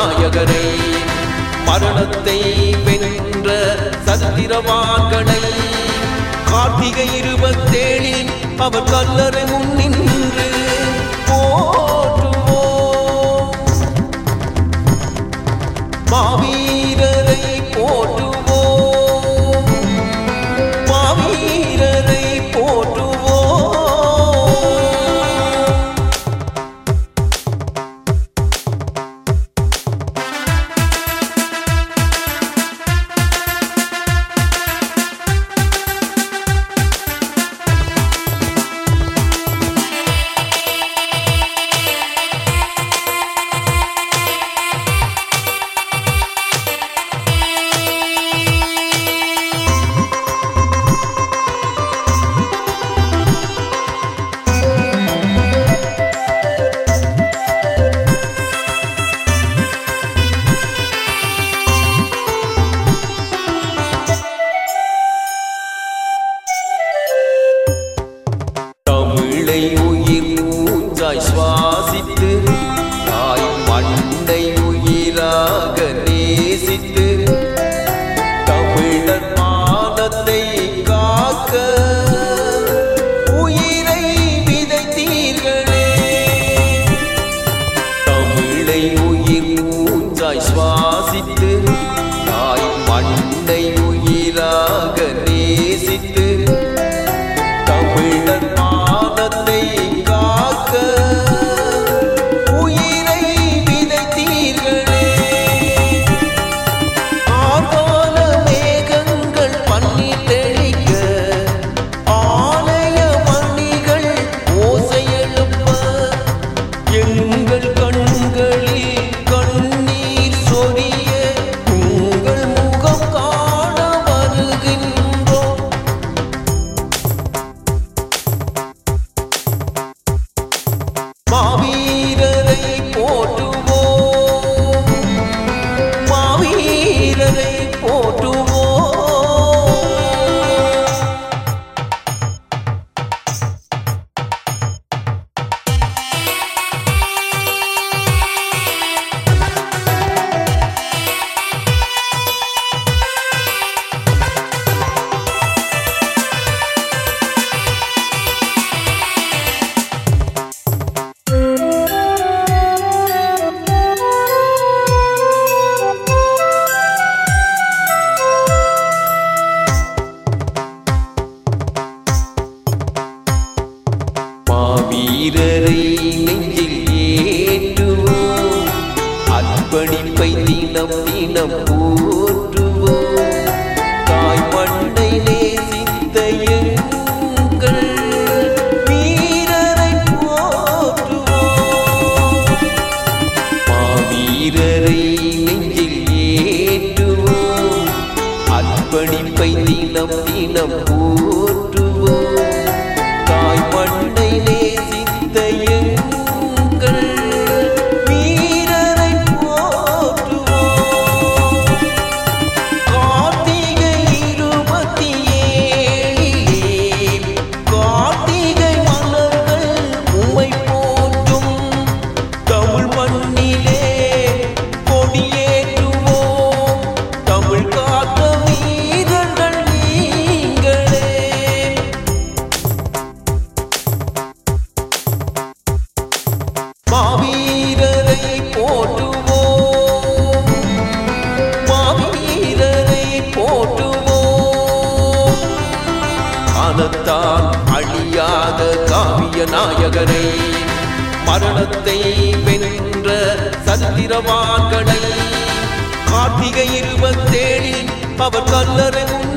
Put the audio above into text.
நாயகனை மரணத்தை வென்ற சத்திரவான்களை கார்த்திகை இருபத்தேழில் அவர் கல்லறை முன்னின்று போற்றுவோம் மாவீரரை போற்றுவோம் மாவீரரை போற்றுவோம் தமிழை உயிர் மூச்சாய் சுவாசித்து தாய் மண்ணை உயிராக நேசித்து தமிழர் மானத்தை காக்க உயிரை விதைத்தீர்களே தமிழை உயிர் மூச்சாய் சுவாசித்து தாய் மண்ணை உயிராக நேசித்து தமிழர் மானத்தை காக்க உயிரை விதைத்தீர்களே ஆர்வான மேகங்கள் பண்ணி தெளிக்க ஆலய மணிகள் ஓசை எழுப்ப எங்கள் கண்களில் கண்ணீர் சொரிய உங்கள் முகம் காண வருகின்றோம் மாவீரரை போற்றுவோம் மாவீரரை போற்றுவோம் மாவீரரை நெஞ்சில் ஏற்றுவோம் அர்ப்பணிப்பை தினம் தினம் போற்றுவோம் தாய் மண்ணை நேசித்த எங்கள் வீரரை போற்றுவோம் மாவீரரை நெஞ்சில் ஏற்றுவோம் அர்ப்பணிப்பை தினம் தினம் போற்றுவோம் தாய் மண்ணை நேசித்த எங்கள் வீரரை போற்றுவோம் கார்த்திகை இருபத்தி ஏழிலே கார்த்திகை மலர்கள் உமை போற்றும் தமிழ் மண்ணிலே கொடியேற்றுவோம் தமிழ் காத்த வீரர்கள் நீங்களே மாவீரரை போற்றுவோம் மாவீரரை போற்றுவோம் காலத்தால் அழியாத காவிய நாயகனை மரணத்தை வென்ற சத்திரவான்களை கார்த்திகை இருபத்தேழில் அவர் கல்லறை முன்